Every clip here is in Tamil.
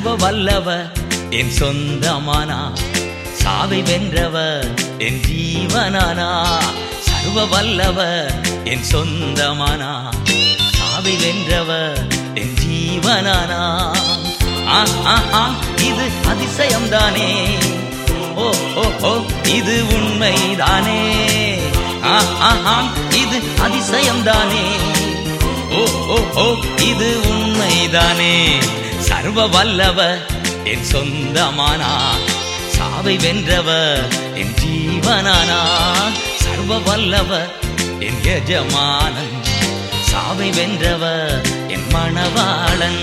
சர்வ வல்லவர் என் சொந்தமானா சாவை வென்றவர் என் ஜீவனானா சர்வ வல்லவர் என் சொந்தமானா சாவை வென்றவர் என் ஜீவனானா ஆ, ஆ, ஆ, இது அதிசயம்தானே ஓ ஓ ஓ இது உண்மைதானே ஆ, ஆ, ஆ, இது அதிசயம்தானே ஓ ஓ ஓ இது உண்மைதானே சர்வ வல்லவர் என் சொந்தமானா சாவை வென்றவர் என் ஜீவனானா சர்வ வல்லவர் என் எஜமானன் சாவை வென்றவர் என் மணவாளன்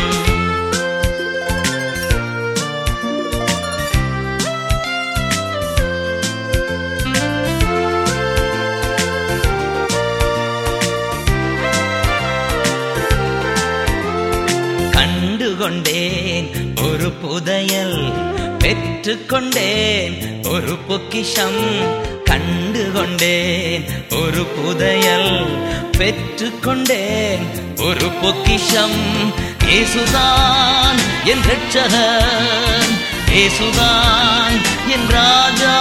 கண்டுகொண்டேன் ஒரு புதையல் பெற்றுக்கொண்டேன் ஒரு பொக்கிஷம் கண்டுகொண்டேன் ஒரு புதையல் பெற்றுக்கொண்டேன் ஒரு பொக்கிஷம் ஏசுதான் என் ரட்சகன் ஏசுதான் என் ராஜா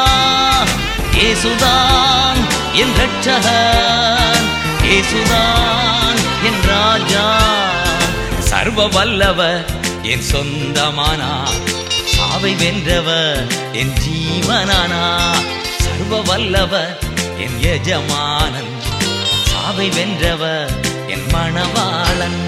ஏசுதான் என் ரட்சகன் ஏசுதான் என் ராஜா சர்வ வல்லவர் என் சொந்தமானா சாவை வென்றவர் என் ஜீவனானா சர்வ வல்லவர் என் எஜமானன் சாவை வென்றவர் என் மணவாளன்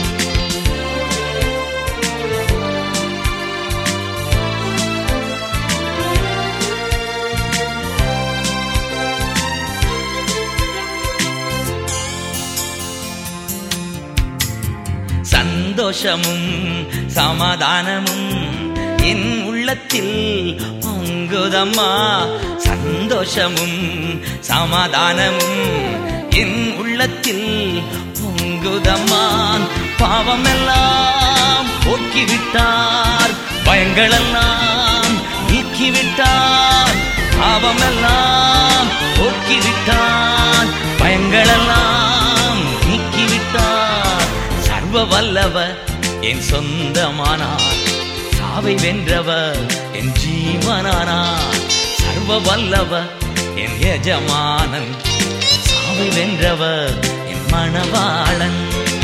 சந்தோஷமும் சமாதானமும் என் உள்ளத்தில் பொங்குதம்மா சந்தோஷமும் சமாதானமும் என் உள்ளத்தில் பொங்குதம்மா பாவமெல்லாம் போக்கிவிட்டார் பயங்களெல்லாம் நீக்கிவிட்டார் பாவமெல்லாம் போக்கிவிட்டார் பயங்களெல்லாம் நீக்கிவிட்டார் சர்வ வல்லவர் என் சொந்தமானார் சாவை வென்றவர் என் ஜீவனானார் சர்வ வல்லவர் என் எஜமானன் சாவை வென்றவர் என் மணவாளன்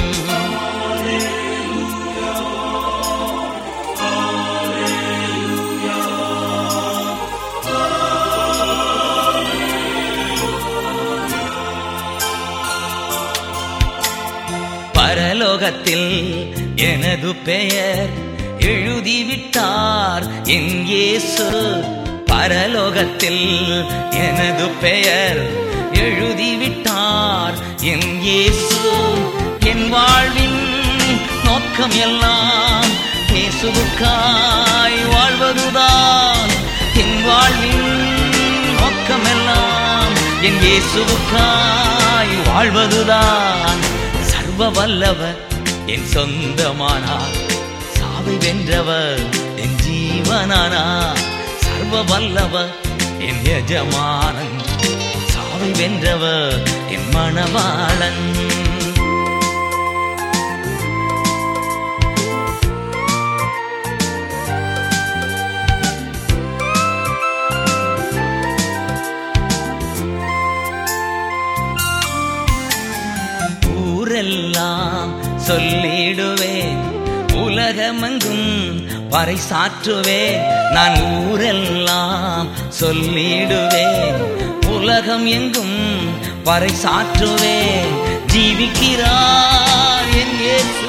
பரலோகத்தில் எனது பெயர் எழுதிவிட்டார் என் இயேசு பரலோகத்தில் எனது பெயர் எழுதிவிட்டார் என் இயேசு என் வாழ்வின் நோக்கம் எல்லாம் இயேசுவுக்காய் வாழ்வதுதான் என் வாழ்வின் நோக்கமெல்லாம் என் இயேசுவுக்காய் வாழ்வதுதான் சர்வ வல்லவர் என் சொந்தமானார் சாவை வென்றவர் என் ஜீவனானார் சர்வ வல்லவர் என் எஜமானன் சாவை வென்றவர் என் மணவாளன் ஊரெல்லாம் சொல்லிடுவேன் உலகமெங்கும் பறைசாற்றுவேன் நான் ஊரெல்லாம் சொல்லிடுவேன் உலகம் எங்கும் பறைசாற்றுவேன் ஜீவிக்கிறார் என் இயேசு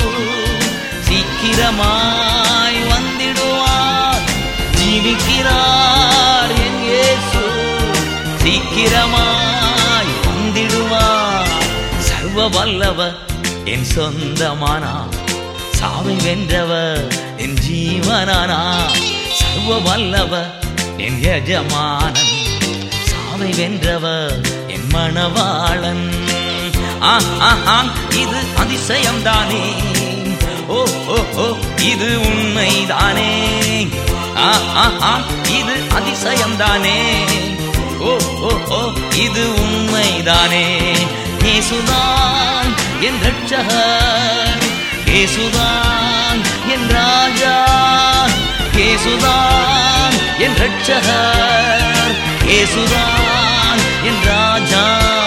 சீக்கிரமாய் வந்திடுவார் ஜீவிக்கிறார் என் இயேசு சீக்கிரமாய் வந்திடுவார் சர்வ வல்லவர் என் சொந்தமானா சாவை வென்றவர் என் ஜீவனானா சர்வ வல்லவர் என் எஜமானன் சாவை வென்றவர் என் மணவாளன் ஆ, ஆ, ஆ, இது அதிசயம்தானே ஓ ஓ ஓ இது உண்மைதானே ஆ, ஆ, ஆ, இது அதிசயம்தானே ஓ ஓ ஓ இது உண்மைதானே இயேசுதான் என் ரட்சகர் இயேசுதான் என் ராஜா இயேசுதான் என் ரட்சகர் இயேசுதான் என் ராஜா